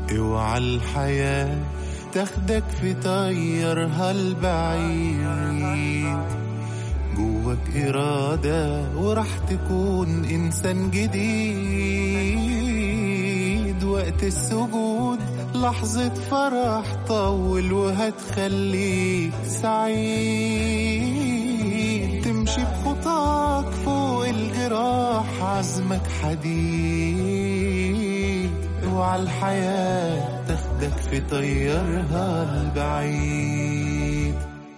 اوعى الحياة تاخدك في طيرها البعيد جواك إرادة وراح تكون إنسان جديد وقت السجود لحظة فرح طول وهتخليك سعيد تمشي بخطاك فوق الجراح عزمك حديد اوعى الحياة تاخدك في طيرها البعيد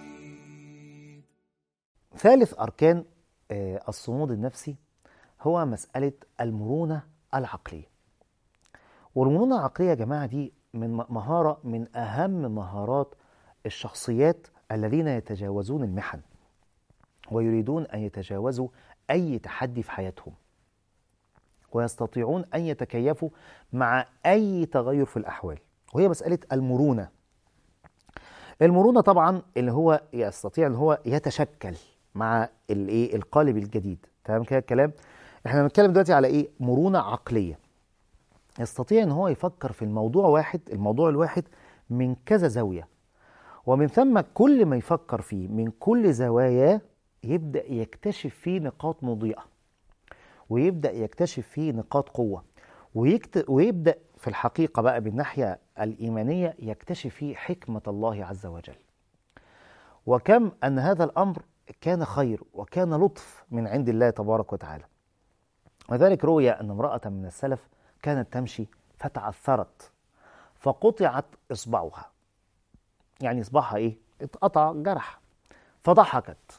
ثالث أركان آه، الصمود النفسي هو مسألة المرونة العقلية والمرونة العقلية يا جماعة دي من م- مهارة من أهم مهارات الشخصيات الذين يتجاوزون المحن ويريدون أن يتجاوزوا أي تحدي في حياتهم ويستطيعون أن يتكيفوا مع أي تغير في الأحوال وهي مسألة المرونة المرونة طبعا اللي هو يستطيع ان هو يتشكل مع الايه القالب الجديد تمام كده الكلام احنا بنتكلم دلوقتي على ايه مرونة عقلية يستطيع ان هو يفكر في الموضوع واحد الموضوع الواحد من كذا زاوية ومن ثم كل ما يفكر فيه من كل زواياه يبدأ يكتشف فيه نقاط مضيئة ويبدأ يكتشف فيه نقاط قوة ويكت... ويبدأ في الحقيقة بقى بالناحية الإيمانية يكتشف فيه حكمة الله عز وجل وكم أن هذا الأمر كان خير وكان لطف من عند الله تبارك وتعالى وذلك روي أن امرأة من السلف كانت تمشي فتعثرت فقطعت إصبعها يعني إصبعها إيه؟ اتقطع جرح فضحكت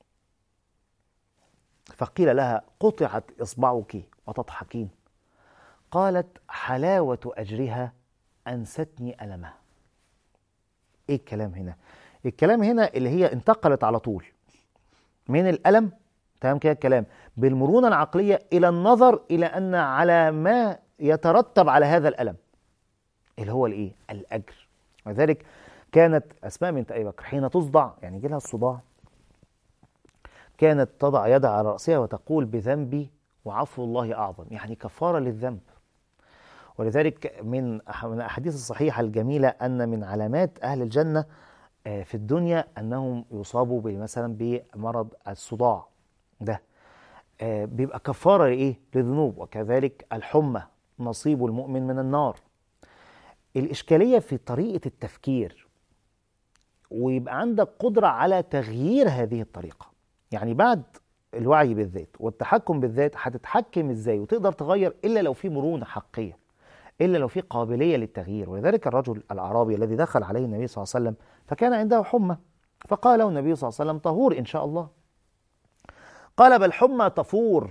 فقيل لها قطعت إصبعك وتضحكين قالت حلاوة أجرها أنستني ألمها إيه الكلام هنا؟ الكلام هنا اللي هي انتقلت على طول من الألم تمام كده الكلام بالمرونة العقلية إلى النظر إلى أن على ما يترتب على هذا الألم اللي هو الإيه؟ الأجر وذلك كانت أسماء بنت أبي بكر حين تصدع يعني يجي لها الصداع كانت تضع يدها على رأسها وتقول بذنبي وعفو الله أعظم يعني كفارة للذنب ولذلك من أح- من الأحاديث الصحيحة الجميلة أن من علامات أهل الجنة آه، في الدنيا أنهم يصابوا ب- مثلا بمرض الصداع ده آه، بيبقى كفارة لإيه؟ لذنوب وكذلك الحمى نصيب المؤمن من النار الإشكالية في طريقة التفكير ويبقى عندك قدرة على تغيير هذه الطريقة يعني بعد الوعي بالذات والتحكم بالذات هتتحكم ازاي وتقدر تغير الا لو في مرونه حقيه الا لو في قابليه للتغيير ولذلك الرجل الاعرابي الذي دخل عليه النبي صلى الله عليه وسلم فكان عنده حمى فقال له النبي صلى الله عليه وسلم طهور ان شاء الله قال بل حمى تفور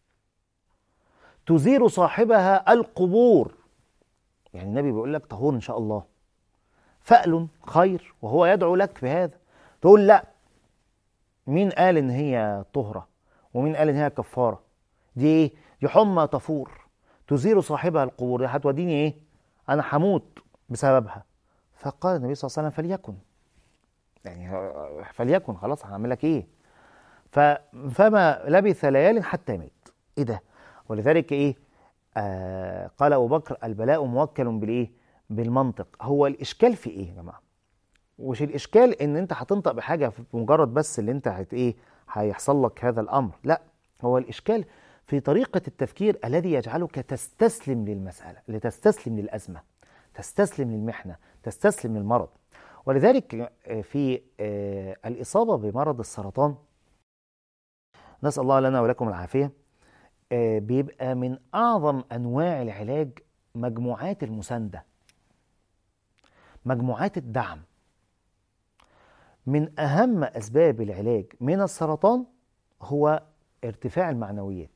تزير صاحبها القبور يعني النبي بيقول لك طهور ان شاء الله فأل خير وهو يدعو لك بهذا تقول لا مين قال ان هي طهرة ومين قال ان هي كفارة دي ايه دي حمى تفور تزير صاحبها القبور هتوديني ايه انا هموت بسببها فقال النبي صلى الله عليه وسلم فليكن يعني فليكن خلاص هعمل لك ايه ف... فما لبث ليال حتى مات ايه ده ولذلك ايه آه قال ابو بكر البلاء موكل بالايه بالمنطق هو الاشكال في ايه يا جماعه وش الاشكال ان انت هتنطق بحاجه في مجرد بس اللي انت هت ايه هيحصل لك هذا الامر لا هو الاشكال في طريقه التفكير الذي يجعلك تستسلم للمساله لتستسلم للازمه تستسلم للمحنه تستسلم للمرض ولذلك آه، في آه، الاصابه بمرض السرطان نسال الله لنا ولكم العافيه آه، بيبقى من اعظم انواع العلاج مجموعات المسانده مجموعات الدعم من اهم اسباب العلاج من السرطان هو ارتفاع المعنويات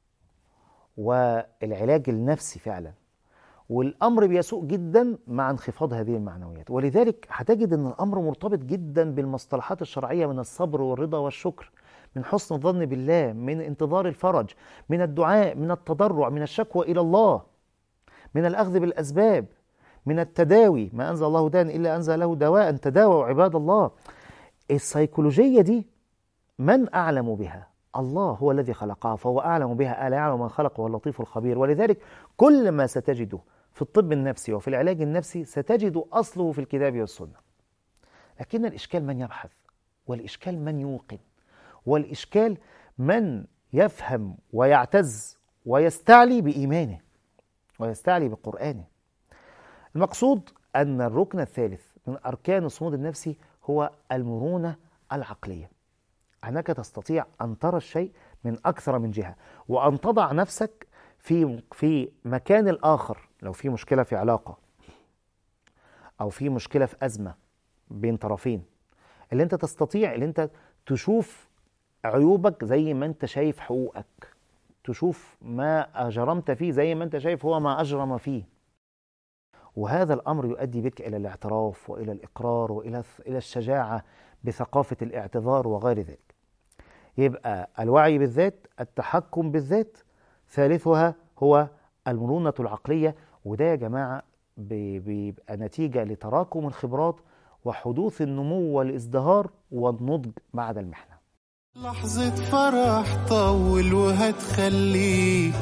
والعلاج النفسي فعلا والامر بيسوء جدا مع انخفاض هذه المعنويات ولذلك هتجد ان الامر مرتبط جدا بالمصطلحات الشرعيه من الصبر والرضا والشكر من حسن الظن بالله من انتظار الفرج من الدعاء من التضرع من الشكوى الى الله من الاخذ بالاسباب من التداوي ما انزل الله داء الا انزل له دواء تداووا عباد الله السيكولوجيه دي من اعلم بها الله هو الذي خلقها فهو اعلم بها الا يعلم من خلق وهو اللطيف الخبير ولذلك كل ما ستجده في في الطب النفسي وفي العلاج النفسي ستجد أصله في الكتاب والسنة لكن الإشكال من يبحث والإشكال من يوقن والإشكال من يفهم ويعتز ويستعلي بإيمانه ويستعلي بقرآنه المقصود أن الركن الثالث من أركان الصمود النفسي هو المرونة العقلية أنك تستطيع أن ترى الشيء من أكثر من جهة وأن تضع نفسك في في مكان الآخر لو في مشكلة في علاقة أو في مشكلة في أزمة بين طرفين اللي أنت تستطيع اللي أنت تشوف عيوبك زي ما أنت شايف حقوقك تشوف ما أجرمت فيه زي ما أنت شايف هو ما أجرم فيه وهذا الأمر يؤدي بك إلى الاعتراف وإلى الإقرار وإلى إلى الشجاعة بثقافة الاعتذار وغير ذلك يبقى الوعي بالذات التحكم بالذات ثالثها هو المرونة العقلية وده يا جماعة بي- بيبقى نتيجة لتراكم الخبرات وحدوث النمو والازدهار والنضج بعد المحنة لحظة فرح طول وهتخليك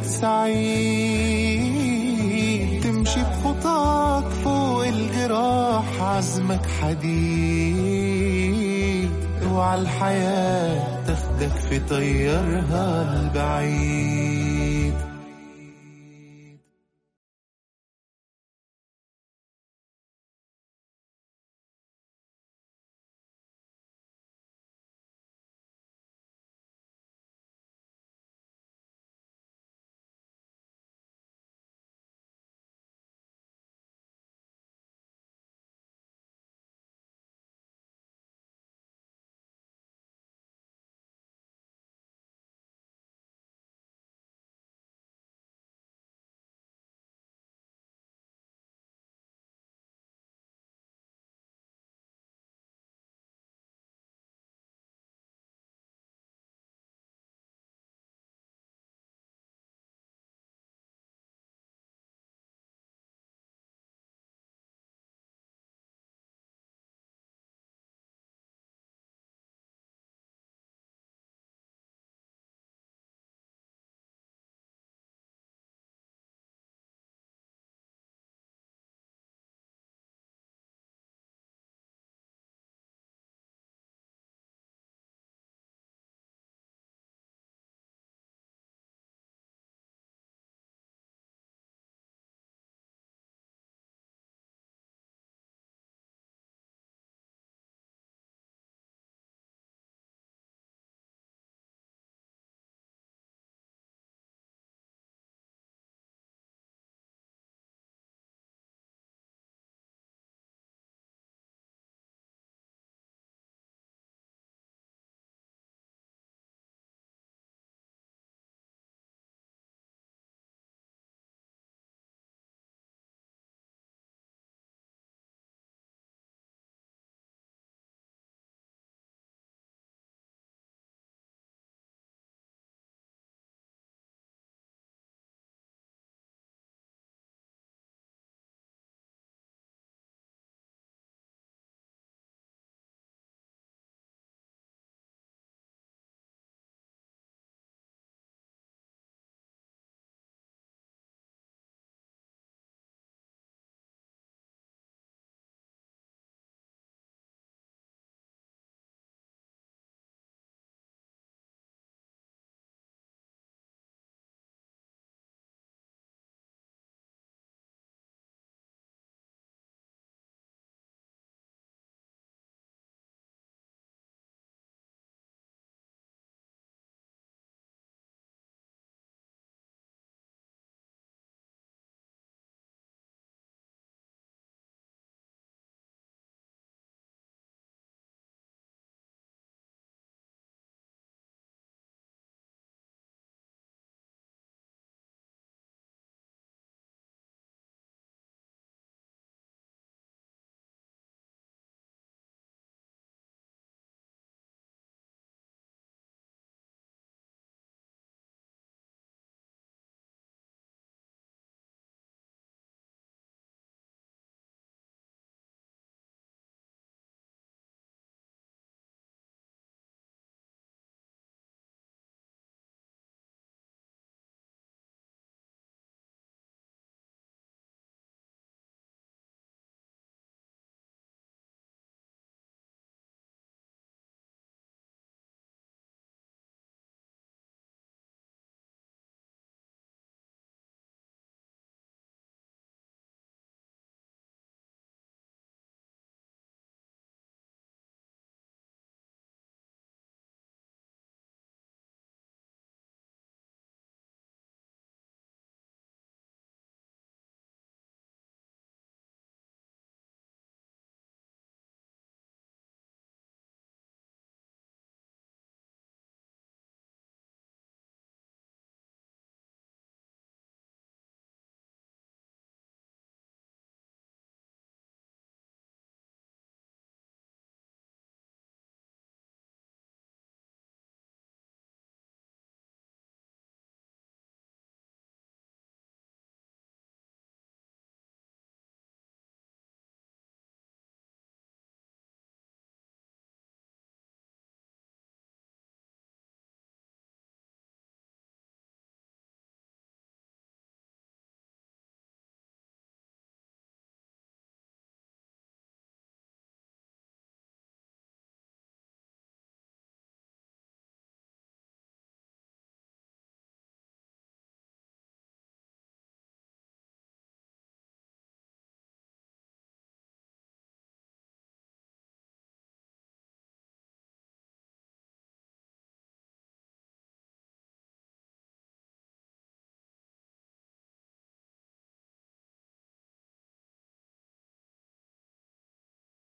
سعيد تمشي بخطاك فوق الجراح عزمك حديد اوعى الحياة تاخدك في طيرها البعيد